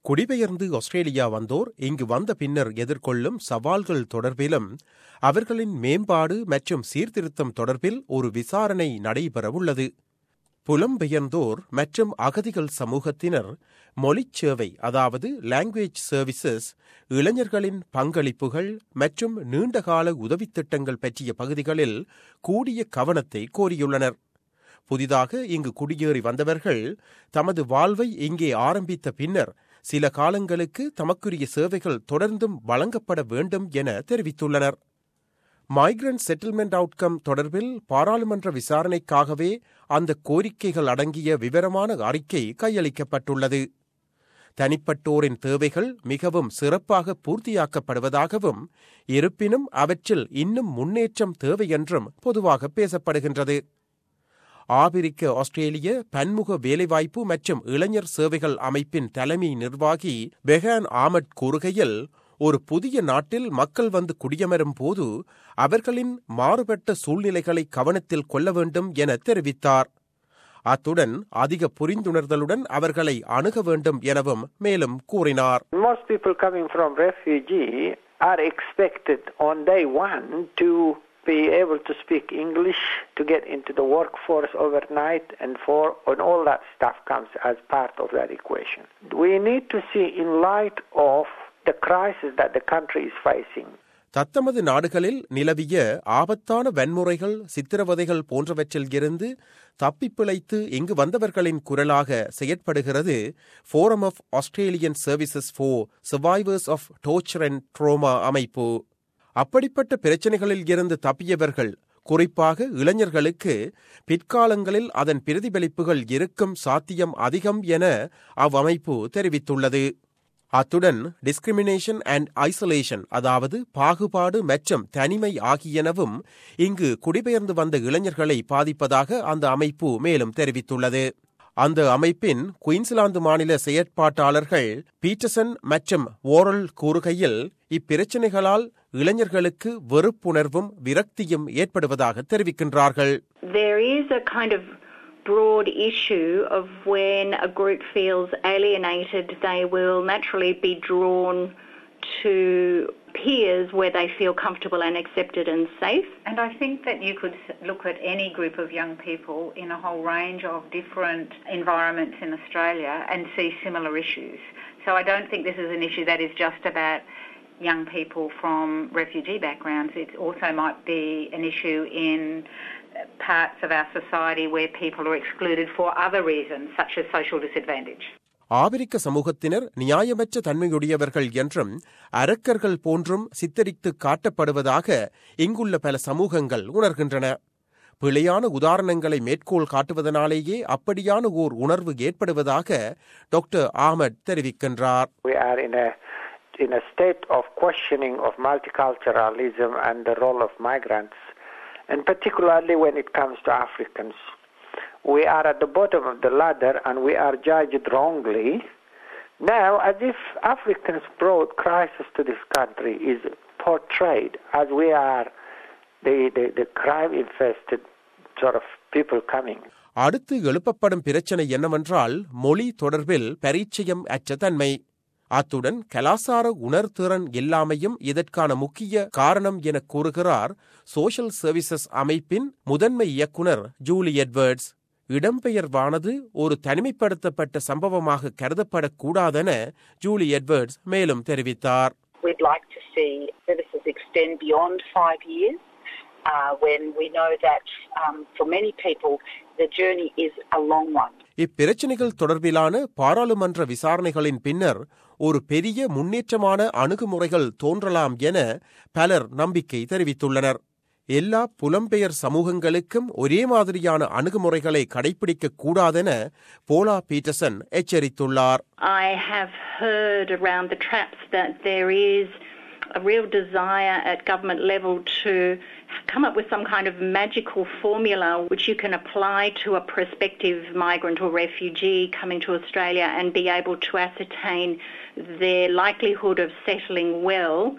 குடிபெயர்ந்து ஆஸ்திரேலியா வந்தோர் இங்கு வந்த பின்னர் எதிர்கொள்ளும் சவால்கள் தொடர்பிலும் அவர்களின் மேம்பாடு மற்றும் சீர்திருத்தம் தொடர்பில் ஒரு விசாரணை நடைபெறவுள்ளது புலம்பெயர்ந்தோர் மற்றும் அகதிகள் சமூகத்தினர் மொழிச் சேவை அதாவது லாங்குவேஜ் சர்வீசஸ் இளைஞர்களின் பங்களிப்புகள் மற்றும் நீண்டகால உதவித் திட்டங்கள் பற்றிய பகுதிகளில் கூடிய கவனத்தை கோரியுள்ளனர் புதிதாக இங்கு குடியேறி வந்தவர்கள் தமது வாழ்வை இங்கே ஆரம்பித்த பின்னர் சில காலங்களுக்கு தமக்குரிய சேவைகள் தொடர்ந்தும் வழங்கப்பட வேண்டும் என தெரிவித்துள்ளனர் மைக்ரண்ட் செட்டில்மெண்ட் அவுட்கம் தொடர்பில் பாராளுமன்ற விசாரணைக்காகவே அந்த கோரிக்கைகள் அடங்கிய விவரமான அறிக்கை கையளிக்கப்பட்டுள்ளது தனிப்பட்டோரின் தேவைகள் மிகவும் சிறப்பாக பூர்த்தியாக்கப்படுவதாகவும் இருப்பினும் அவற்றில் இன்னும் முன்னேற்றம் தேவை என்றும் பொதுவாக பேசப்படுகின்றது ஆபிரிக்க ஆஸ்திரேலிய பன்முக வேலைவாய்ப்பு மற்றும் இளைஞர் சேவைகள் அமைப்பின் தலைமை நிர்வாகி பெஹான் ஆமட் கூறுகையில் ஒரு புதிய நாட்டில் மக்கள் வந்து குடியமரும் போது அவர்களின் மாறுபட்ட சூழ்நிலைகளை கவனத்தில் கொள்ள வேண்டும் என தெரிவித்தார் அத்துடன் அதிக புரிந்துணர்தலுடன் அவர்களை அணுக வேண்டும் எனவும் மேலும் கூறினார் Most people coming from refugee are expected on day one to be able to speak English, to get into the workforce overnight, and for and all that stuff comes as part of that equation. We need to see in light of the crisis that the country is facing. தத்தமது நாடுகளில் நிலவிய ஆபத்தான வன்முறைகள் சித்திரவதைகள் போன்றவற்றில் இருந்து தப்பிப்பிழைத்து இங்கு வந்தவர்களின் குரலாக செயற்படுகிறது forum of Australian services for survivors of torture and trauma அமைப்பு அப்படிப்பட்ட பிரச்சனைகளில் இருந்து தப்பியவர்கள் குறிப்பாக இளைஞர்களுக்கு பிற்காலங்களில் அதன் பிரதிபலிப்புகள் இருக்கும் சாத்தியம் அதிகம் என அவ்வமைப்பு தெரிவித்துள்ளது அத்துடன் டிஸ்கிரிமினேஷன் அண்ட் ஐசோலேஷன் அதாவது பாகுபாடு மற்றும் தனிமை ஆகியனவும் இங்கு குடிபெயர்ந்து வந்த இளைஞர்களை பாதிப்பதாக அந்த அமைப்பு மேலும் தெரிவித்துள்ளது அந்த அமைப்பின் குயின்ஸ்லாந்து மாநில செயற்பாட்டாளர்கள் பீட்டர்சன் மற்றும் ஓரல் கூறுகையில் இப்பிரச்சனைகளால் இளைஞர்களுக்கு வெறுப்புணர்வும் விரக்தியும் ஏற்படுவதாக தெரிவிக்கின்றார்கள் There is a kind of broad issue of when a group feels alienated, they will naturally be drawn to peers where they feel comfortable and accepted and safe. And I think that you could look at any group of young people in a whole range of different environments in Australia and see similar issues. So I don't think this is an issue that is just about young people from refugee backgrounds. It also might be an issue in parts of our society where people are excluded for other reasons, such as social disadvantage. ஆபிரிக்க சமூகத்தினர் நியாயமற்ற தன்மையுடையவர்கள் என்றும் அரக்கர்கள் போன்றும் சித்தரித்து காட்டப்படுவதாக இங்குள்ள பல சமூகங்கள் உணர்கின்றன பிழையான உதாரணங்களை மேற்கோள் காட்டுவதனாலேயே அப்படியான ஓர் உணர்வு ஏற்படுவதாக டாக்டர் ஆமட் தெரிவிக்கின்றார் We are in a in a state of questioning of multiculturalism and the role of migrants, and particularly when it comes to Africans. We are at the bottom of the ladder and we are judged wrongly. Now, as if Africans brought crisis to this country is portrayed as we are the, the, the crime infested sort of people coming. அடுத்து எழுப்பப்படும் பிரச்சனை என்னவென்றால் மொழி தொடர்பில் பரிச்சயம் அற்ற தன்மை அத்துடன் கலாசார உணர்திறன் இல்லாமையும் இதற்கான முக்கிய காரணம் என கூறுகிறார் சோஷியல் சர்வீசஸ் அமைப்பின் முதன்மை இயக்குனர் ஜூலி எட்வர்ட்ஸ் இடம்பெயர்வானது ஒரு தனிமைப்படுத்தப்பட்ட சம்பவமாக கருதப்படக்கூடாதென ஜூலி எட்வர்ட்ஸ் மேலும் தெரிவித்தார் We'd like to see services extend beyond five years uh, when we know that um, for many people the journey is a long one. இப்பிரச்சினைகள் தொடர்பிலான பாராளுமன்ற விசாரணைகளின் பின்னர் ஒரு பெரிய முன்னேற்றமான அணுகுமுறைகள் தோன்றலாம் என பலர் நம்பிக்கை தெரிவித்துள்ளனர் எல்லா புலம்பெயர் சமூகங்களுக்கும் ஒரே மாதிரியான அணுகுமுறைகளை கடைபிடிக்க கூடாதென போலா பீட்டர்சன் எச்சரித்துள்ளார் I have heard around the traps that there is a real desire at government level to come up with some kind of magical formula which you can apply to a prospective migrant or refugee coming to Australia and be able to ascertain their likelihood of settling well